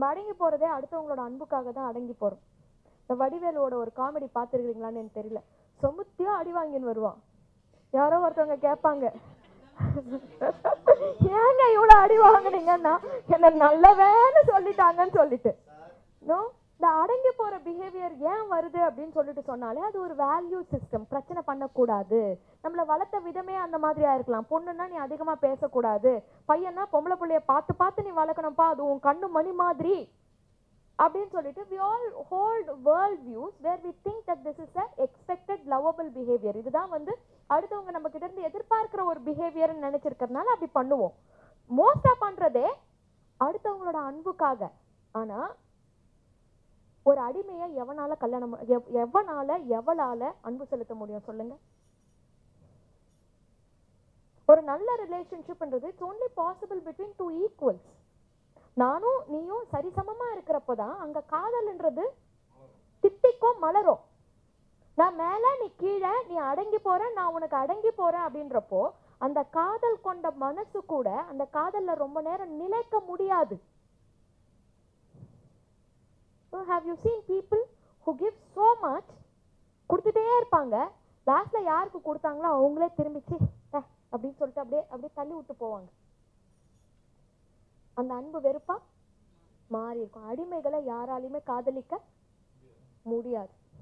நம்ம அடங்கி போறதே அடுத்தவங்களோட அன்புக்காக தான் அடங்கி போறோம் இந்த வடிவேலோட ஒரு காமெடி பார்த்துருக்கீங்களான்னு எனக்கு தெரியல சொமுத்தியா அடி வாங்கின்னு வருவான் யாரோ ஒருத்தவங்க கேட்பாங்க ஏங்க இவ்வளவு அடி வாங்குனீங்கன்னா என்ன நல்லவேன்னு சொல்லிட்டாங்கன்னு சொல்லிட்டு நோ இந்த அடங்கி போற பிஹேவியர் ஏன் வருது அப்படின்னு சொல்லிட்டு சொன்னாலே அது ஒரு வேல்யூ சிஸ்டம் பிரச்சனை பண்ணக்கூடாது நம்மள வளர்த்த விதமே அந்த மாதிரியா இருக்கலாம் பொண்ணுன்னா நீ அதிகமா பேசக்கூடாது பையனா பொம்பளை புள்ளைய பார்த்து பார்த்து நீ வளர்க்கணும்ப்பா அது உன் கண்ணு மணி மாதிரி அப்படின்னு சொல்லிட்டு we all hold world views where we think that this is a expected lovable behavior இதுதான் வந்து அடுத்தவங்க நம்ம கிட்ட இருந்து எதிர்பார்க்கிற ஒரு பிஹேவியர்னு நினைச்சிருக்கிறதுனால அப்படி பண்ணுவோம் மோஸ்டா பண்றதே அடுத்தவங்களோட அன்புக்காக ஆனா ஒரு அடிமையை எவனால கல்யாணம் ப- எவ்- எவனால எவளால அன்பு செலுத்த முடியும் சொல்லுங்க ஒரு நல்ல ரிலேஷன்ஷிப்ன்றது it's only possible between two equals நானும் நீயும் சரிசமமா இருக்கிறப்போ தான் அங்க காதல்ன்றது தித்திக்கும் மலரும் நான் மேல நீ கீழே நீ அடங்கி போற நான் உனக்கு அடங்கி போறேன் அப்படின்றப்போ அந்த காதல் கொண்ட மனசு கூட அந்த காதல்ல ரொம்ப நேரம் நிலைக்க முடியாது So have you seen people who give so much கொடுத்துட்டே இருப்பாங்க லாஸ்ட்ல யாருக்கு கொடுத்தாங்களோ அவங்களே திரும்பிச்சு "அஹ்" அப்படின்னு சொல்லிட்டு அப்படியே அப்படியே தள்ளி விட்டு போவாங்க அந்த அன்பு வெறுப்பா மாறி இருக்கும் அடிமைகளை யாராலையுமே காதலிக்க முடியாது